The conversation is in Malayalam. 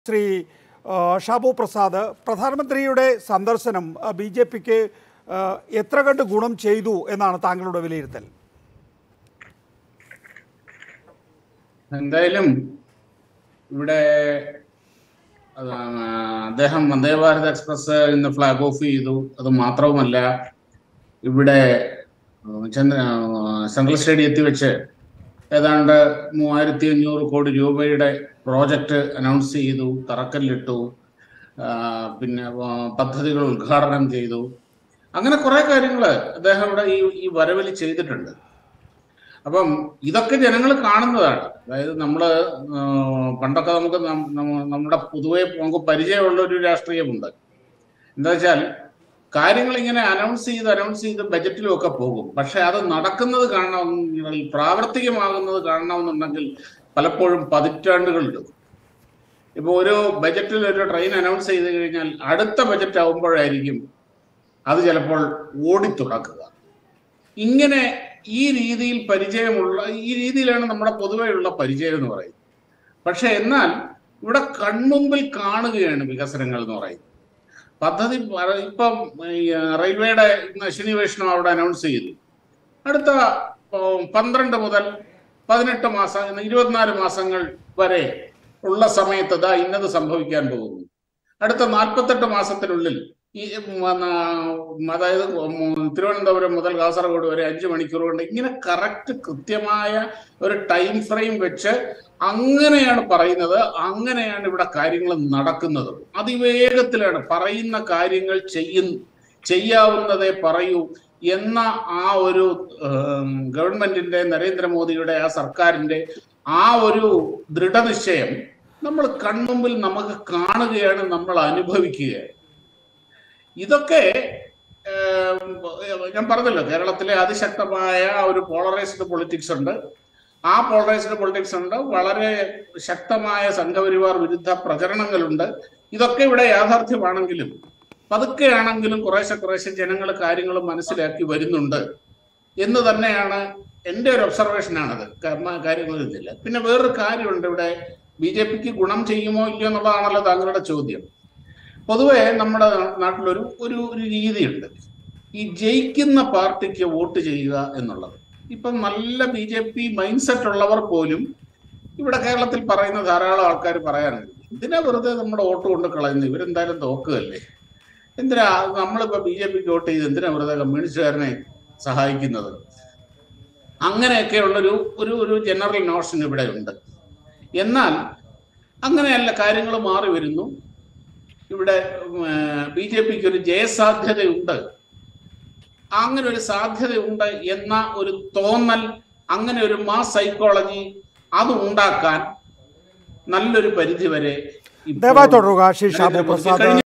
ശ്രീ ആ, ഷാബു പ്രസാദ് പ്രധാനമന്ത്രിയുടെ സന്ദർശനം ബി ജെ പിക്ക് എത്ര കണ്ട് ഗുണം ചെയ്തു എന്നാണ് താങ്കളുടെ വിലയിരുത്തൽ എന്തായാലും ഇവിടെ അത് അദ്ദേഹം വന്ദേ ഭാരത് എക്സ്പ്രസ് ഇന്ന് ഫ്ലാഗ് ഓഫ് ചെയ്തു അത് മാത്രവുമല്ല ഇവിടെ ചന്ദ്ര സെൻട്രൽ സ്റ്റേഡിയത്തിൽ വെച്ച് ഏതാണ്ട് മൂവായിരത്തി അഞ്ഞൂറ് കോടി രൂപയുടെ പ്രോജക്റ്റ് അനൗൺസ് ചെയ്തു തറക്കല്ലിട്ടു ആ, പിന്നെ ആ, പദ്ധതികൾ ഉദ്ഘാടനം ചെയ്തു അങ്ങനെ കുറെ കാര്യങ്ങൾ അദ്ദേഹം ഇവിടെ ഈ ഈ വരവിൽ ചെയ്തിട്ടുണ്ട് അപ്പം ഇതൊക്കെ ജനങ്ങൾ കാണുന്നതാണ് അതായത് നമ്മള് ആ, പണ്ടൊക്കെ നമുക്ക് നം- നമ്മ- നമ്മുടെ പൊതുവെ നമുക്ക് പരിചയമുള്ള ഒരു രാഷ്ട്രീയമുണ്ട് എന്താ വെച്ചാൽ കാര്യങ്ങൾ ഇങ്ങനെ അനൗൺസ് ചെയ്ത് അനൗൺസ് ചെയ്ത് ബജറ്റിലും ഒക്കെ പോകും പക്ഷെ അത് നടക്കുന്നത് കാണണമെന്നുണ്ടെങ്കിൽ പ്രാവർത്തികമാകുന്നത് കാണണമെന്നുണ്ടെങ്കിൽ പലപ്പോഴും പതിറ്റാണ്ടുകൾ എടുക്കും ഇപ്പൊ ഒരു ബജറ്റിൽ ഒരു ട്രെയിൻ അനൗൺസ് ചെയ്ത് കഴിഞ്ഞാൽ അടുത്ത ബജറ്റ് ആവുമ്പോഴായിരിക്കും അത് ചിലപ്പോൾ ഓടിത്തുടക്കുക ഇങ്ങനെ ഈ രീതിയിൽ പരിചയമുള്ള ഈ രീതിയിലാണ് നമ്മുടെ പൊതുവെയുള്ള പരിചയം എന്ന് പറയുന്നത് പക്ഷെ എന്നാൽ ഇവിടെ കൺമുമ്പിൽ കാണുകയാണ് വികസനങ്ങൾ എന്ന് പറയുന്നത് പദ്ധതി പറ- ഇപ്പം ഈ റെയിൽവേയുടെ ഇന്ന് അശ്വിനി വൈഷ്ണവ് അവിടെ അനൗൺസ് ചെയ്തു അടുത്ത ഉം, പന്ത്രണ്ട് മുതൽ പതിനെട്ട് മാസം ഇന്ന് ഇരുപത്തിനാല് മാസങ്ങൾ വരെ ഉള്ള സമയത്ത് ദാ ഇന്നത് സംഭവിക്കാൻ പോകുന്നു അടുത്ത നാൽപ്പത്തെട്ട് മാസത്തിനുള്ളിൽ ഈ ഉം, ആ, അതായത് ഉം, തിരുവനന്തപുരം മുതൽ കാസർഗോഡ് വരെ അഞ്ച് മണിക്കൂർ കൊണ്ട് ഇങ്ങനെ കറക്റ്റ് കൃത്യമായ ഒരു ടൈം ഫ്രെയിം വെച്ച് അങ്ങനെയാണ് പറയുന്നത് അങ്ങനെയാണ് ഇവിടെ കാര്യങ്ങൾ നടക്കുന്നത് അതിവേഗത്തിലാണ് പറയുന്ന കാര്യങ്ങൾ ചെയ്യുന്ന ചെയ്യാവുന്നതേ പറയൂ എന്ന ആ ഒരു ഉം, ഗവൺമെന്റിന്റെ നരേന്ദ്രമോദിയുടെ ആ സർക്കാരിന്റെ ആ ഒരു ദൃഢനിശ്ചയം നമ്മൾ കൺമുമ്പിൽ നമുക്ക് കാണുകയാണ് നമ്മൾ അനുഭവിക്കുകയാണ് ഇതൊക്കെ ഏം, ഞാൻ പറഞ്ഞല്ലോ കേരളത്തിലെ അതിശക്തമായ ഒരു പോളറൈസ്ഡ് പൊളിറ്റിക്സ് ഉണ്ട് ആ പോളറൈസ്ഡ് പൊളിറ്റിക്സ് ഉണ്ട് വളരെ ശക്തമായ സംഘപരിവാർ വിരുദ്ധ പ്രചരണങ്ങളുണ്ട് ഇതൊക്കെ ഇവിടെ യാഥാർത്ഥ്യമാണെങ്കിലും പതുക്കെയാണെങ്കിലും കുറേശ്ശെ കുറേശ്ശെ ജനങ്ങൾ കാര്യങ്ങൾ മനസ്സിലാക്കി വരുന്നുണ്ട് എന്ന് തന്നെയാണ് എൻ്റെ ഒരു ഒബ്സർവേഷനാണത് കാരണം കാര്യങ്ങളില്ല പിന്നെ വേറൊരു കാര്യമുണ്ട് ഇവിടെ ബി ജെ പിക്ക് ഗുണം ചെയ്യുമോ ഇല്ലയോ എന്നുള്ളതാണല്ലോ താങ്കളുടെ ചോദ്യം പൊതുവെ നമ്മുടെ നാട്ടിലൊരു ഒരു ഒരു രീതിയുണ്ട് ഈ ജയിക്കുന്ന പാർട്ടിക്ക് വോട്ട് ചെയ്യുക എന്നുള്ളത് ഇപ്പം നല്ല B J P mindset ഉള്ളവർ പോലും ഇവിടെ കേരളത്തിൽ പറയുന്ന ധാരാളം ആൾക്കാർ പറയാനുണ്ട് എന്തിനാ വെറുതെ നമ്മുടെ വോട്ട് കൊണ്ട് കളയുന്നത് ഇവരെന്തായാലും തോക്കുകയല്ലേ എന്തിനാ നമ്മളിപ്പോ ബി ജെ പിക്ക് വോട്ട് ചെയ്ത് എന്തിനാ വെറുതെ കമ്മ്യൂണിസ്റ്റുകാരനെ സഹായിക്കുന്നത് അങ്ങനെയൊക്കെയുള്ളൊരു ഒരു ഒരു ജനറൽ നോഷൻ ഇവിടെ ഉണ്ട് എന്നാൽ അങ്ങനെയല്ല കാര്യങ്ങൾ മാറി വരുന്നു ഇവിടെ ബി ജെ പിക്ക് ഒരു ജയസാധ്യതയുണ്ട് അങ്ങനെ ഒരു സാധ്യതയുണ്ട് എന്ന ഒരു തോന്നൽ അങ്ങനെ ഒരു മാസ് സൈക്കോളജി അത് ഉണ്ടാക്കാൻ നല്ലൊരു പരിധി വരെ ഇപ്പോൾ ദയവായി തുടരുക ശ്രീ ഷാബു നരേന്ദ്രമോദിക്ക് പ്രസാദ് കഴിഞ്ഞു.